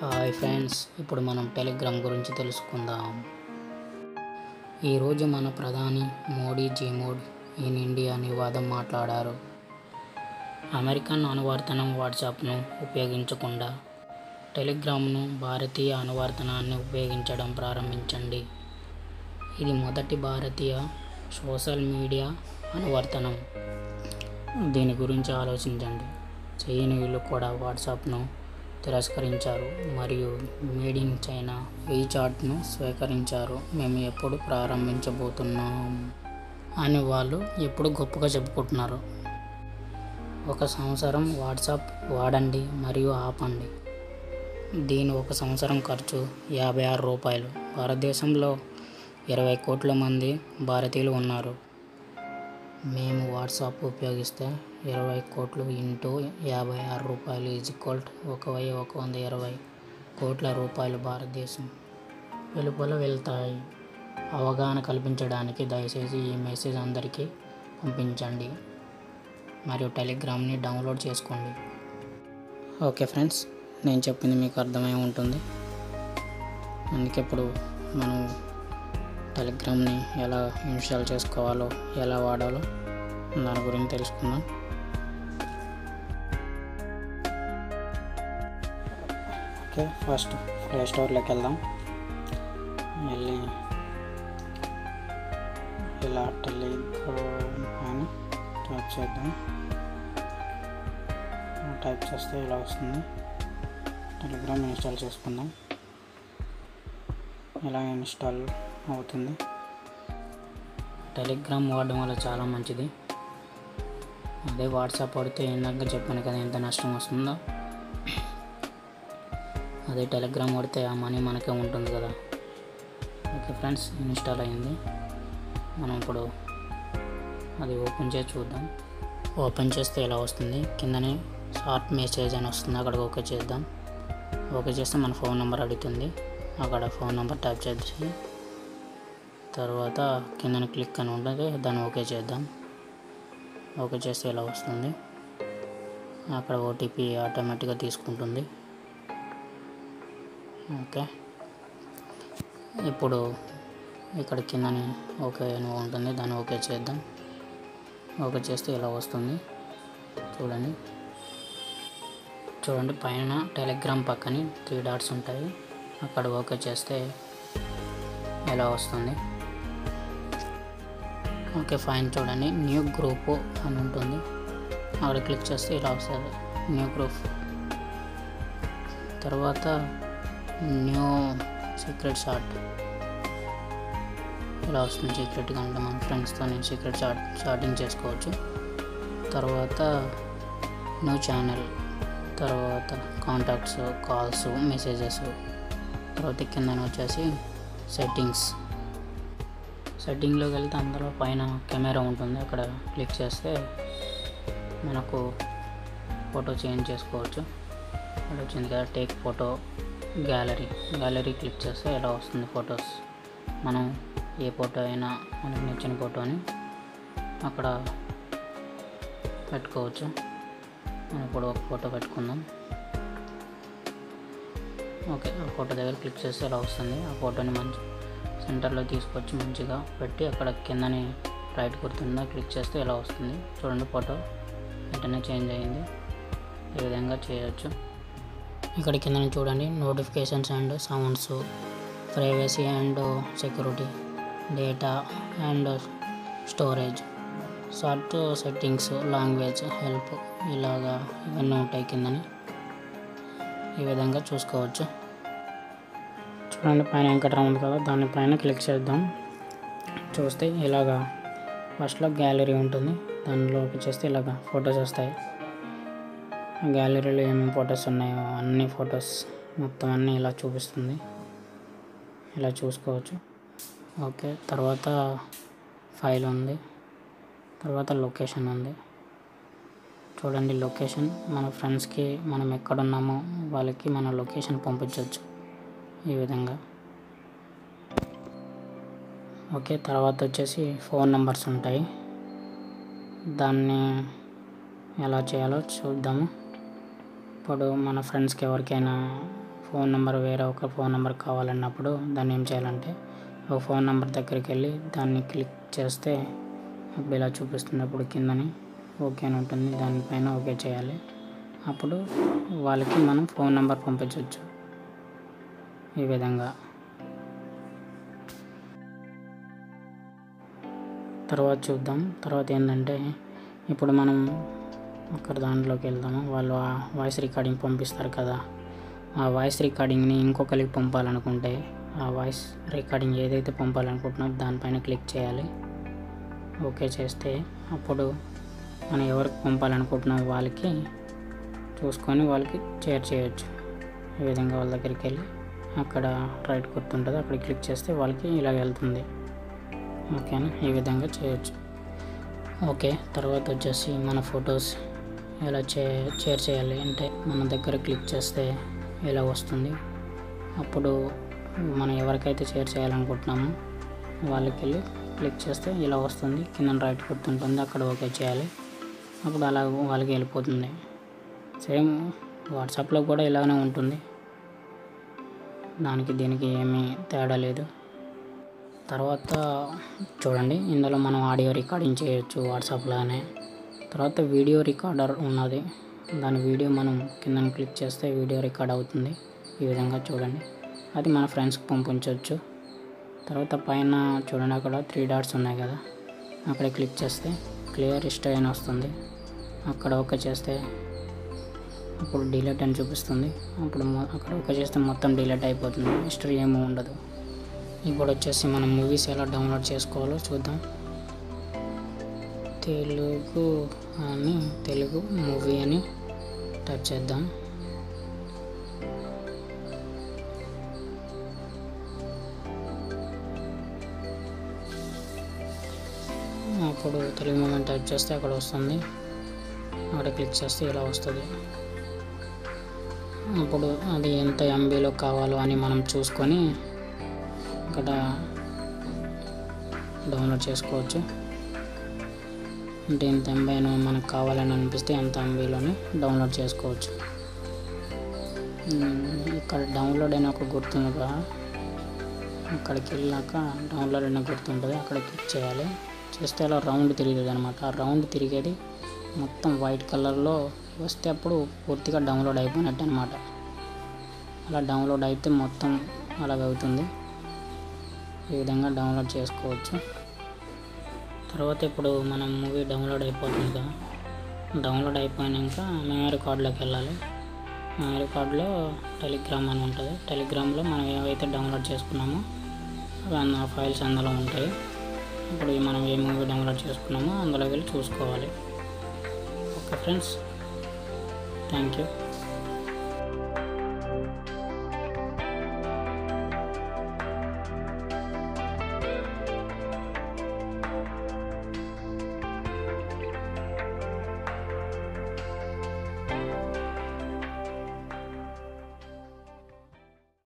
hi friends ఇప్పుడు మనం Telegram గురించి తెలుసుకుందాం ఈరోజు మన ప్రధాని మోడీ జీమోడ్ ఇన్ ఇండియా అనే వాదం మాట్లాడారు అమెరికన్ అనువర్తనం వాట్సాప్ను ఉపయోగించకుండా టెలిగ్రామ్ను భారతీయ అనువర్తనాన్ని ఉపయోగించడం ప్రారంభించండి ఇది మొదటి భారతీయ సోషల్ మీడియా అనువర్తనం దీని గురించి ఆలోచించండి చైనీయులు కూడా వాట్సాప్ను తిరస్కరించారు మరియు మేడ్ ఇన్ చైనా ఈ చాట్ను స్వీకరించారు మేము ఎప్పుడు ప్రారంభించబోతున్నాం అని వాళ్ళు ఎప్పుడు గొప్పగా చెప్పుకుంటున్నారు ఒక సంవత్సరం వాట్సాప్ వాడండి మరియు ఆపండి దీని ఒక సంవత్సరం ఖర్చు యాభై ఆరు రూపాయలు భారతదేశంలో ఇరవై కోట్ల మంది భారతీయులు ఉన్నారు మేము వాట్సాప్ ఉపయోగిస్తే ఇరవై కోట్లు ఇంటూ యాభై ఆరు రూపాయలు ఈజ్ ఈక్వల్ ఒక వెయ్యి ఒక వంద ఇరవై కోట్ల రూపాయలు భారతదేశం వెలుపల వెళ్తాయి అవగాహన కల్పించడానికి దయచేసి ఈ మెసేజ్ అందరికీ పంపించండి మరియు టెలిగ్రామ్ని డౌన్లోడ్ చేసుకోండి ఓకే ఫ్రెండ్స్ నేను చెప్పింది మీకు అర్థమై ఉంటుంది అందుకే ఇప్పుడు మనం టెలిగ్రామ్ని ఎలా ఇన్స్టాల్ చేసుకోవాలో ఎలా వాడాలో దాని గురించి తెలుసుకుందాం ఓకే ఫస్ట్ ప్లే స్టోర్లోకి వెళ్దాం వెళ్ళి ఇలా టెలిగ్రామ్ అని టైప్ చేద్దాం టైప్ చేస్తే ఇలా వస్తుంది టెలిగ్రామ్ ఇన్స్టాల్ చేసుకుందాం ఇలా ఇన్స్టాల్ అవుతుంది టెలిగ్రామ్ వాడడం వల్ల చాలా మంచిది అదే వాట్సాప్ వాడితే ఇందాక చెప్పాను కదా ఎంత నష్టం వస్తుందో అదే టెలిగ్రామ్ వాడితే ఆ మనీ మనకే ఉంటుంది కదా ఓకే ఫ్రెండ్స్ ఇన్స్టాల్ అయింది మనం ఇప్పుడు అది ఓపెన్ చేసి చూద్దాం ఓపెన్ చేస్తే ఇలా వస్తుంది కిందనే షార్ట్ మెసేజ్ అని వస్తుంది అక్కడ ఓకే చేద్దాం ఓకే చేస్తే మన ఫోన్ నెంబర్ అడుగుతుంది అక్కడ ఫోన్ నెంబర్ టైప్ చేసి తర్వాత కిందన క్లిక్ అని ఉంటుంది దాన్ని ఓకే చేద్దాం ఓకే చేస్తే ఇలా వస్తుంది అక్కడ ఓటీపీ ఆటోమేటిక్గా తీసుకుంటుంది ఓకే ఇప్పుడు ఇక్కడ కిందని ఓకే అని ఉంటుంది దాన్ని ఓకే చేద్దాం ఓకే చేస్తే ఇలా వస్తుంది చూడండి చూడండి పైన టెలిగ్రామ్ పక్కని త్రీ డాట్స్ ఉంటాయి అక్కడ ఓకే చేస్తే ఎలా వస్తుంది ఓకే ఫైన్ చూడండి న్యూ గ్రూప్ అని ఉంటుంది అక్కడ క్లిక్ చేస్తే ఇలా వస్తుంది న్యూ గ్రూప్ తర్వాత న్యూ సీక్రెట్ షార్ట్ ఇలా వస్తుంది సీక్రెట్గా అంటే మన ఫ్రెండ్స్తో నేను సీక్రెట్ షార్ట్ షార్టింగ్ చేసుకోవచ్చు తర్వాత న్యూ ఛానల్ తర్వాత కాంటాక్ట్స్ కాల్స్ మెసేజెస్ తర్వాత కింద వచ్చేసి సెట్టింగ్స్ సెట్టింగ్లోకి వెళ్తే అందులో పైన కెమెరా ఉంటుంది అక్కడ క్లిక్ చేస్తే మనకు ఫోటో చేంజ్ చేసుకోవచ్చు అక్కడ వచ్చింది కదా take photo gallery gallery click చేస్తే ఇలా వస్తుంది ఫొటోస్ మనం ఏ ఫోటో అయినా మనకు నచ్చిన ఫోటోని అక్కడ పెట్టుకోవచ్చు మనం ఇప్పుడు ఒక ఫోటో పెట్టుకుందాం ఓకే ఆ ఫోటో దగ్గర క్లిక్ చేస్తే ఇలా వస్తుంది ఆ ఫోటోని మంచి సెంటర్లో తీసుకొచ్చి మంచిగా పెట్టి అక్కడ కిందని రైట్ గుర్తుందా క్లిక్ చేస్తే ఇలా వస్తుంది చూడండి ఫోటో వెంటనే చేంజ్ అయ్యింది ఈ విధంగా చేయొచ్చు ఇక్కడ కింద చూడండి notifications and sounds privacy and security data and storage chat settings language help ఇలాగా ఇవన్నీ ఉంటాయి కిందని ఈ విధంగా చూసుకోవచ్చు చూడండి పైన వెంకటరామ్ ఉంది కదా దానిపైన క్లిక్ చేద్దాం చూస్తే ఇలాగా ఫస్ట్లో గ్యాలరీ ఉంటుంది దానిలోకి చేస్తే ఇలాగా ఫొటోస్ వస్తాయి గ్యాలరీలో ఏమేమి ఫొటోస్ ఉన్నాయో అన్ని ఫొటోస్ మొత్తం అన్నీ ఇలా చూపిస్తుంది ఇలా చూసుకోవచ్చు ఓకే తర్వాత ఫైల్ ఉంది తర్వాత లొకేషన్ ఉంది చూడండి లొకేషన్ మన ఫ్రెండ్స్కి మనం ఎక్కడున్నామో వాళ్ళకి మన లొకేషన్ పంపించవచ్చు ఈ విధంగా ఓకే తర్వాత వచ్చేసి ఫోన్ నెంబర్స్ ఉంటాయి దాన్ని ఎలా చేయాలో చూద్దాము ఇప్పుడు మన ఫ్రెండ్స్కి ఎవరికైనా ఫోన్ నెంబర్ వేరే ఒక ఫోన్ నెంబర్ కావాలన్నప్పుడు దాన్ని ఏం చేయాలంటే ఒక ఫోన్ నెంబర్ దగ్గరికి వెళ్ళి దాన్ని క్లిక్ చేస్తే అప్పుడు ఇలా చూపిస్తుంది అప్పుడు కిందని ఓకే అని ఉంటుంది దానిపైన ఓకే చేయాలి అప్పుడు వాళ్ళకి మనం ఫోన్ నెంబర్ పంపించవచ్చు ఈ విధంగా తర్వాత చూద్దాం తర్వాత ఏంటంటే ఇప్పుడు మనం అక్కడ దాంట్లోకి వెళ్దాము వాళ్ళు ఆ వాయిస్ రికార్డింగ్ పంపిస్తారు కదా ఆ వాయిస్ రికార్డింగ్ని ఇంకొకరికి పంపాలనుకుంటే ఆ వాయిస్ రికార్డింగ్ ఏదైతే పంపాలనుకుంటున్నామో దానిపైన క్లిక్ చేయాలి ఓకే చేస్తే అప్పుడు మనం ఎవరికి పంపాలనుకుంటున్నాం వాళ్ళకి చూసుకొని వాళ్ళకి షేర్ చేయొచ్చు ఈ విధంగా వాళ్ళ దగ్గరికి వెళ్ళి అక్కడ రైట్ గుర్తుంటుంది అక్కడ క్లిక్ చేస్తే వాళ్ళకి ఇలా వెళ్తుంది ఓకేనా ఈ విధంగా చేయొచ్చు ఓకే తర్వాత వచ్చేసి మన ఫొటోస్ ఎలా చే షేర్ చేయాలి అంటే మన దగ్గర క్లిక్ చేస్తే ఇలా వస్తుంది అప్పుడు మనం ఎవరికైతే షేర్ చేయాలనుకుంటున్నామో వాళ్ళకి వెళ్ళి క్లిక్ చేస్తే ఇలా వస్తుంది కింద రైట్ గుర్తుంటుంది అక్కడ ఓకే చేయాలి అప్పుడు అలా వాళ్ళకి వెళ్ళిపోతుంది సేమ్ వాట్సాప్లో కూడా ఇలానే ఉంటుంది దానికి దీనికి ఏమీ తేడా లేదు తర్వాత చూడండి ఇందులో మనం ఆడియో రికార్డింగ్ చేయొచ్చు వాట్సాప్లోనే తర్వాత వీడియో రికార్డర్ ఉన్నది దాని వీడియో మనం కింద క్లిక్ చేస్తే వీడియో రికార్డ్ అవుతుంది ఈ విధంగా చూడండి అది మన ఫ్రెండ్స్కి పంపించవచ్చు తర్వాత పైన చూడండి అక్కడ త్రీ డాట్స్ ఉన్నాయి కదా అక్కడ క్లిక్ చేస్తే క్లియర్ హిస్టరీ అని వస్తుంది అక్కడ ఓకే చేస్తే అప్పుడు డిలీట్ అని చూపిస్తుంది అప్పుడు మొ- అక్కడ ఓకే చేస్తే మొత్తం డిలీట్ అయిపోతుంది హిస్టరీ ఏమీ ఉండదు ఇప్పుడు వచ్చేసి మనం మూవీస్ ఎలా డౌన్లోడ్ చేసుకోవాలో చూద్దాం తెలుగు అని తెలుగు మూవీ అని టైప్ చేద్దాం అప్పుడు తెలుగు మూవీ అని టైప్ చేస్తే అక్కడ వస్తుంది అక్కడ క్లిక్ చేస్తే ఇలా వస్తుంది అప్పుడు అది ఎంత ఎంబీలో కావాలో అని మనం చూసుకొని ఇక్కడ డౌన్లోడ్ చేసుకోవచ్చు అంటే ఎంత ఎంబీను మనకు కావాలని అనిపిస్తే ఎంత ఎంబీలోనే డౌన్లోడ్ చేసుకోవచ్చు ఉమ్, ఇక్కడ డౌన్లోడ్ అయిన ఒక గుర్తుంది కదా అక్కడికి వెళ్ళాక డౌన్లోడ్ అయిన గుర్తుంటుంది అక్కడ క్లిక్ చేయాలి చేస్తే అలా రౌండ్ తిరిగేది అనమాట ఆ రౌండ్ తిరిగేది మొత్తం వైట్ కలర్లో వస్తే అప్పుడు పూర్తిగా డౌన్లోడ్ అయిపోయినట్టు అనమాట అలా డౌన్లోడ్ అయితే మొత్తం అలాగ అవుతుంది ఈ విధంగా డౌన్లోడ్ చేసుకోవచ్చు తర్వాత ఇప్పుడు మనం మూవీ డౌన్లోడ్ అయిపోతుంది కదా డౌన్లోడ్ అయిపోయాక మెమరీ కార్డులోకి వెళ్ళాలి మెమరీ కార్డులో టెలిగ్రామ్ అని ఉంటుంది టెలిగ్రామ్లో మనం ఏవైతే డౌన్లోడ్ చేసుకున్నామో అవి అన్న ఫైల్స్ అందులో ఉంటాయి ఇప్పుడు మనం ఏ మూవీ డౌన్లోడ్ చేసుకున్నామో అందులోకి వెళ్ళి చూసుకోవాలి ఓకే ఫ్రెండ్స్ థ్యాంక్ యూ